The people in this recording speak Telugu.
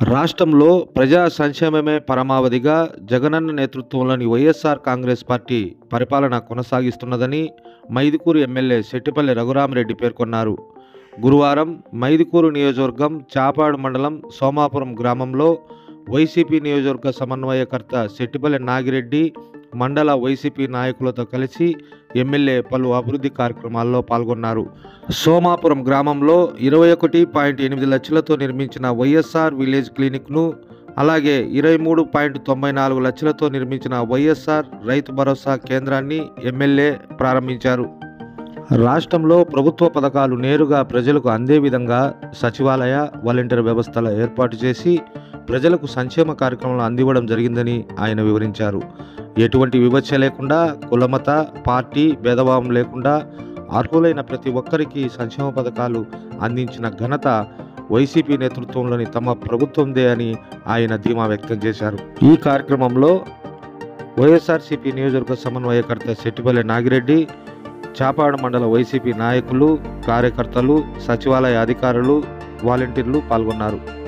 రాష్ట్రంలో ప్రజా సంక్షేమమే పరమావధిగా జగనన్న నేతృత్వంలోని వైఎస్ఆర్ కాంగ్రెస్ పార్టీ పరిపాలన కొనసాగిస్తున్నదని మైదుకూరు ఎమ్మెల్యే శెట్టిపల్లి రఘురామరెడ్డి పేర్కొన్నారు గురువారం మైదుకూరు నియోజకవర్గం చాపాడు మండలం సోమాపురం గ్రామంలో వైసీపీ నియోజకవర్గ సమన్వయకర్త శెట్టిపల్లి నాగిరెడ్డి మండల వైసీపీ నాయకులతో కలిసి ఎమ్మెల్యే పలు అభివృద్ధి కార్యక్రమాల్లో పాల్గొన్నారు సోమాపురం గ్రామంలో ఇరవై ఒకటి పాయింట్ ఎనిమిది లక్షలతో నిర్మించిన వైఎస్ఆర్ విలేజ్ క్లినిక్ను అలాగే ఇరవై మూడు పాయింట్ తొంభై నాలుగు లక్షలతో నిర్మించిన వైఎస్ఆర్ రైతు భరోసా కేంద్రాన్ని ఎమ్మెల్యే ప్రారంభించారు రాష్ట్రంలో ప్రభుత్వ పథకాలు నేరుగా ప్రజలకు అందే విధంగా సచివాలయ వాలంటీర్ వ్యవస్థల ఏర్పాటు చేసి ప్రజలకు సంక్షేమ కార్యక్రమాలు అందివ్వడం జరిగిందని ఆయన వివరించారు ఎటువంటి వివక్ష లేకుండా కులమత పార్టీ భేదభావం లేకుండా అర్హులైన ప్రతి ఒక్కరికి సంక్షేమ పథకాలు అందించిన ఘనత వైసీపీ నేతృత్వంలోని తమ ప్రభుత్వందే అని ఆయన ధీమా వ్యక్తం చేశారు ఈ కార్యక్రమంలో వైఎస్ఆర్సీపీ నియోజకవర్గ సమన్వయకర్త శెట్టిపల్లి నాగిరెడ్డి చాపాడు మండల వైసీపీ నాయకులు కార్యకర్తలు సచివాలయ అధికారులు వాలంటీర్లు పాల్గొన్నారు